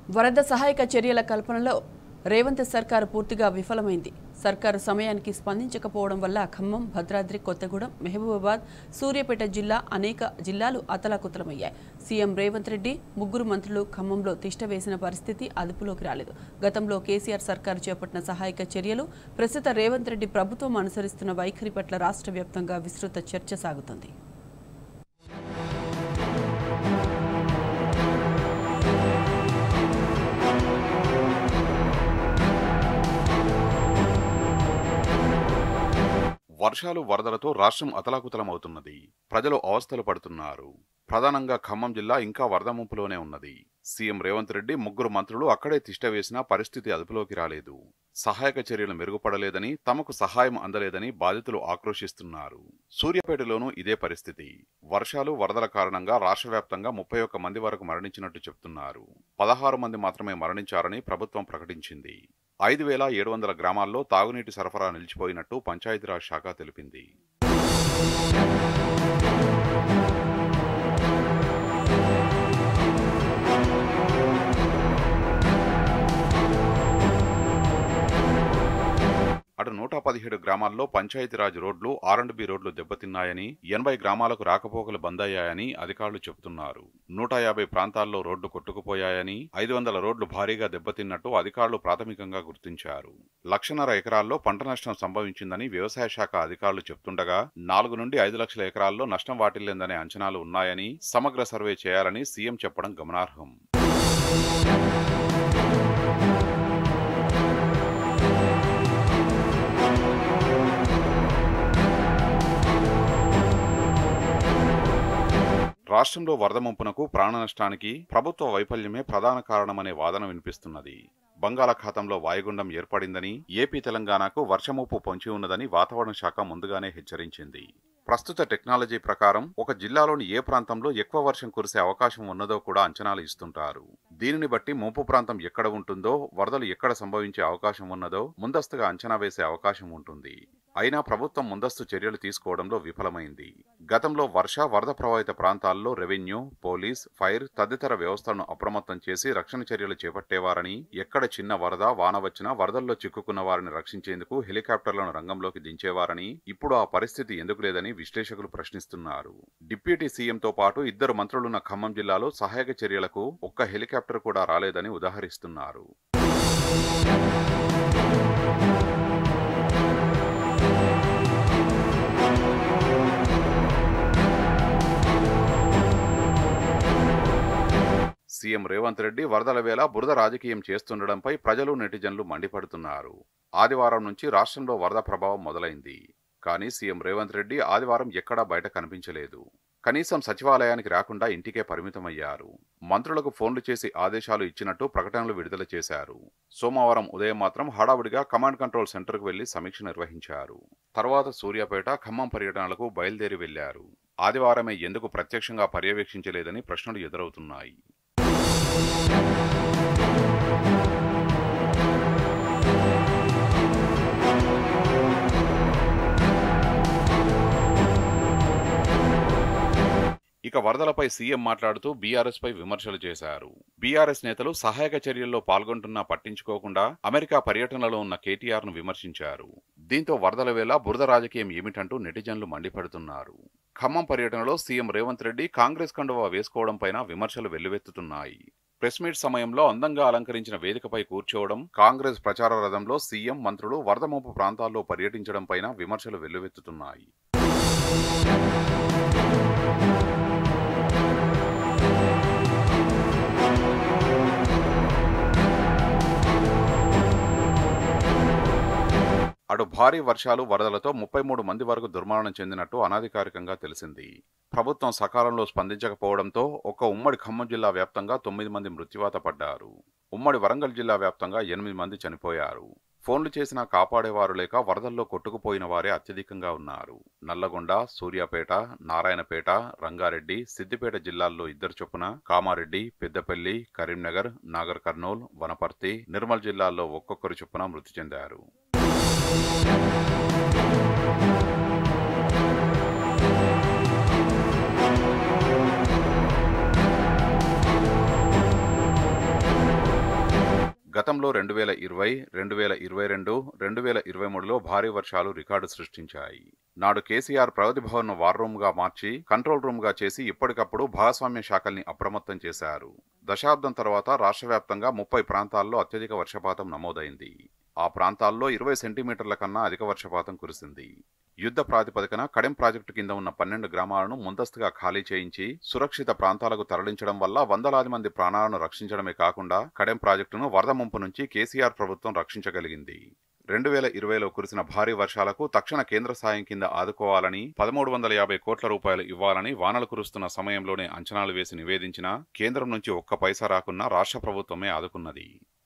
వరద సహాయక చర్యల కల్పనలో రేవంత్ సర్కారు పూర్తిగా విఫలమైంది సర్కారు సమయానికి స్పందించకపోవడం వల్ల ఖమ్మం భద్రాద్రి కొత్తగూడెం మహబూబాబాద్ సూర్యాపేట జిల్లా అనేక జిల్లాలు అతలాకుతలమయ్యాయి సీఎం రేవంత్ రెడ్డి ముగ్గురు మంత్రులు ఖమ్మంలో తిష్టవేసిన పరిస్థితి అదుపులోకి రాలేదు గతంలో కేసీఆర్ సర్కారు చేపట్టిన సహాయక చర్యలు ప్రస్తుత రేవంత్ రెడ్డి ప్రభుత్వం అనుసరిస్తున్న వైఖరి పట్ల రాష్ట్ర వ్యాప్తంగా విస్తృత చర్చ సాగుతోంది వర్షాలు వరదలతో రాష్ట్రం అతలాకుతలమవుతున్నది ప్రజలు అవస్థలు పడుతున్నారు ప్రధానంగా ఖమ్మం జిల్లా ఇంకా వరద ముంపులోనే ఉన్నది సీఎం రేవంత్ రెడ్డి ముగ్గురు మంత్రులు అక్కడే తిష్టవేసినా పరిస్థితి అదుపులోకి రాలేదు సహాయక చర్యలు మెరుగుపడలేదని తమకు సహాయం అందలేదని బాధితులు ఆక్రోశిస్తున్నారు సూర్యాపేటలోనూ ఇదే పరిస్థితి వర్షాలు వరదల కారణంగా రాష్ట్ర వ్యాప్తంగా ముప్పై ఒక్క మంది వరకు మరణించినట్టు చెబుతున్నారు పదహారు మంది మాత్రమే మరణించారని ప్రభుత్వం ప్రకటించింది ఐదు వేల ఏడు వందల గ్రామాల్లో తాగునీటి సరఫరా నిలిచిపోయినట్టు పంచాయతీరాజ్ శాఖ తెలిపింది అటు నూట పదిహేడు గ్రామాల్లో పంచాయతీరాజ్ రోడ్లు ఆర్ అండ్ బి రోడ్లు దెబ్బతిన్నాయని ఎనభై గ్రామాలకు రాకపోకలు బంద్ అయ్యాయని అధికారులు చెబుతున్నారు నూట యాభై ప్రాంతాల్లో రోడ్లు కొట్టుకుపోయాయని ఐదు వందల రోడ్లు భారీగా దెబ్బతిన్నట్టు అధికారులు ప్రాథమికంగా గుర్తించారు లక్షన్నర ఎకరాల్లో పంట నష్టం సంభవించిందని వ్యవసాయ శాఖ అధికారులు చెప్తుండగా నాలుగు నుండి ఐదు లక్షల ఎకరాల్లో నష్టం వాటిల్లేందనే అంచనాలు ఉన్నాయని సమగ్ర సర్వే చేయాలని సీఎం చెప్పడం గమనార్హం రాష్ట్రంలో వరద ముంపునకు ప్రాణ నష్టానికి ప్రభుత్వ వైఫల్యమే ప్రధాన కారణమనే వాదన వినిపిస్తున్నది బంగాళాఖాతంలో వాయుగుండం ఏర్పడిందని ఏపీ తెలంగాణకు వర్షముప్పు పొంచి ఉన్నదని వాతావరణ శాఖ ముందుగానే హెచ్చరించింది ప్రస్తుత టెక్నాలజీ ప్రకారం ఒక జిల్లాలోని ఏ ప్రాంతంలో ఎక్కువ వర్షం కురిసే అవకాశం ఉన్నదో కూడా అంచనాలు ఇస్తుంటారు దీనిని బట్టి ముంపు ప్రాంతం ఎక్కడ ఉంటుందో వరదలు ఎక్కడ సంభవించే అవకాశం ఉన్నదో ముందస్తుగా అంచనా వేసే అవకాశం ఉంటుంది అయినా ప్రభుత్వం ముందస్తు చర్యలు తీసుకోవడంలో విఫలమైంది గతంలో వర్ష వరద ప్రభావిత ప్రాంతాల్లో రెవెన్యూ పోలీస్ ఫైర్ తదితర వ్యవస్థలను అప్రమత్తం చేసి రక్షణ చర్యలు చేపట్టేవారని ఎక్కడ చిన్న వరద వాన వచ్చినా వరదల్లో చిక్కుకున్న వారిని రక్షించేందుకు హెలికాప్టర్లను రంగంలోకి దించేవారని ఇప్పుడు ఆ పరిస్థితి ఎందుకు లేదని విశ్లేషకులు ప్రశ్నిస్తున్నారు డిప్యూటీ సీఎంతో పాటు ఇద్దరు మంత్రులున్న ఖమ్మం జిల్లాలో సహాయక చర్యలకు ఒక్క హెలికాప్టర్ కూడా రాలేదని ఉదాహరిస్తున్నారు సీఎం రేవంత్ రెడ్డి వరదల వేళ బురద రాజకీయం చేస్తుండడంపై ప్రజలు నెటిజన్లు మండిపడుతున్నారు ఆదివారం నుంచి రాష్ట్రంలో వరద ప్రభావం మొదలైంది కానీ సీఎం రేవంత్ రెడ్డి ఆదివారం ఎక్కడా బయట కనిపించలేదు కనీసం సచివాలయానికి రాకుండా ఇంటికే పరిమితమయ్యారు మంత్రులకు ఫోన్లు చేసి ఆదేశాలు ఇచ్చినట్టు ప్రకటనలు విడుదల చేశారు సోమవారం ఉదయం మాత్రం హడావుడిగా కమాండ్ కంట్రోల్ సెంటర్కు వెళ్లి సమీక్ష నిర్వహించారు తర్వాత సూర్యాపేట ఖమ్మం పర్యటనలకు బయలుదేరి వెళ్లారు ఆదివారమే ఎందుకు ప్రత్యక్షంగా పర్యవేక్షించలేదని ప్రశ్నలు ఎదురవుతున్నాయి ఇక వరదలపై సీఎం మాట్లాడుతూ బీఆర్ఎస్ పై విమర్శలు చేశారు బీఆర్ఎస్ నేతలు సహాయక చర్యల్లో పాల్గొంటున్నా పట్టించుకోకుండా అమెరికా పర్యటనలో ఉన్న కేటీఆర్ ను విమర్శించారు దీంతో వరదల వేళ బురద రాజకీయం ఏమిటంటూ నెటిజన్లు మండిపడుతున్నారు ఖమ్మం పర్యటనలో సీఎం రేవంత్ రెడ్డి కాంగ్రెస్ కండువా వేసుకోవడంపైన విమర్శలు వెల్లువెత్తుతున్నాయి ప్రెస్ మీట్ సమయంలో అందంగా అలంకరించిన వేదికపై కూర్చోవడం కాంగ్రెస్ ప్రచార రథంలో సీఎం మంత్రులు వరద ముంపు ప్రాంతాల్లో పర్యటించడంపైన విమర్శలు వెల్లువెత్తుతున్నాయి అటు భారీ వర్షాలు వరదలతో ముప్పై మూడు మంది వరకు దుర్మరణం చెందినట్టు అనధికారికంగా తెలిసింది ప్రభుత్వం సకాలంలో స్పందించకపోవడంతో ఒక ఉమ్మడి ఖమ్మం జిల్లా వ్యాప్తంగా తొమ్మిది మంది మృత్యువాత పడ్డారు ఉమ్మడి వరంగల్ జిల్లా వ్యాప్తంగా ఎనిమిది మంది చనిపోయారు ఫోన్లు చేసినా కాపాడేవారు లేక వరదల్లో కొట్టుకుపోయిన వారే అత్యధికంగా ఉన్నారు నల్లగొండ సూర్యాపేట నారాయణపేట రంగారెడ్డి సిద్దిపేట జిల్లాల్లో ఇద్దరు చొప్పున కామారెడ్డి పెద్దపల్లి కరీంనగర్ నాగర్ కర్నూల్ వనపర్తి నిర్మల్ జిల్లాల్లో ఒక్కొక్కరు చొప్పున మృతి చెందారు గతంలో రెండు వేల ఇరవై రెండు వేల ఇరవై రెండు రెండు వేల ఇరవై మూడులో భారీ వర్షాలు రికార్డు సృష్టించాయి నాడు కేసీఆర్ ప్రగతి భవన్ వార్ రూమ్ గా మార్చి కంట్రోల్ రూమ్ గా చేసి ఎప్పటికప్పుడు భాగస్వామ్య శాఖల్ని అప్రమత్తం చేశారు దశాబ్దం తర్వాత రాష్ట్ర వ్యాప్తంగా ముప్పై ప్రాంతాల్లో అత్యధిక వర్షపాతం నమోదైంది ఆ ప్రాంతాల్లో ఇరవై సెంటీమీటర్ల కన్నా అధిక వర్షపాతం కురిసింది యుద్ధ ప్రాతిపదికన కడెం ప్రాజెక్టు కింద ఉన్న పన్నెండు గ్రామాలను ముందస్తుగా ఖాళీ చేయించి సురక్షిత ప్రాంతాలకు తరలించడం వల్ల వందలాది మంది ప్రాణాలను రక్షించడమే కాకుండా కడెం ప్రాజెక్టును వరద ముంపు నుంచి కేసీఆర్ ప్రభుత్వం రక్షించగలిగింది రెండు వేల ఇరవైలో కురిసిన భారీ వర్షాలకు తక్షణ కేంద్ర సాయం కింద ఆదుకోవాలని పదమూడు వందల యాభై కోట్ల రూపాయలు ఇవ్వాలని వానలు కురుస్తున్న సమయంలోనే అంచనాలు వేసి నివేదించినా కేంద్రం నుంచి ఒక్క పైసా రాకున్నా రాష్ట్ర ప్రభుత్వమే ఆదుకున్నది